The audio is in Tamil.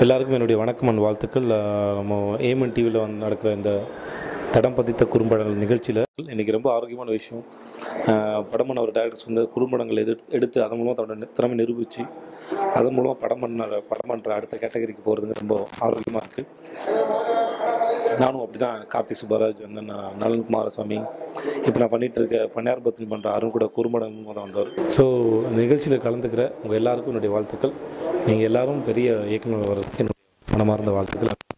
எல்லாருக்கும் என்னுடைய வணக்கம் அண்ட் வாழ்த்துக்கள் அஹ் நம்ம ஏமன் டிவியில் வந்து நடக்கிற இந்த தடம் பதித்த குறும்படங்கள் நிகழ்ச்சியில் இன்றைக்கி ரொம்ப ஆரோக்கியமான விஷயம் அஹ் படம் பண்ண ஒரு டேரக்டர்ஸ் வந்து குறும்படங்கள் எடுத்து எடுத்து அதன் மூலமாக தன்னோட நி- திறமை நிரூபித்து அதன் மூலமாக படம் பண்ண படம் பண்ணுற அடுத்த கேட்டகரிக்கு போகிறதுங்க ரொம்ப ஆரோக்கியமாக இருக்குது நானும் அப்படி தான் கார்த்திக் சுப்பராஜ் வந்து நான் நலன் குமாரசாமி இப்போ நான் பண்ணிட்டு இருக்க பன்னியார் பத்தினி பண்ணுற அருண் கூட குறும்படம் மூலம் தான் வந்தவர் ஸோ அந்த நிகழ்ச்சியில் கலந்துக்கிற உங்கள் எல்லாருக்கும் என்னுடைய வாழ்த்துக்கள் நீங்கள் எல்லாரும் பெரிய இயக்குனர் வரதுக்கு என்னுடைய மனமார்ந்த வாழ்த்துக்கள்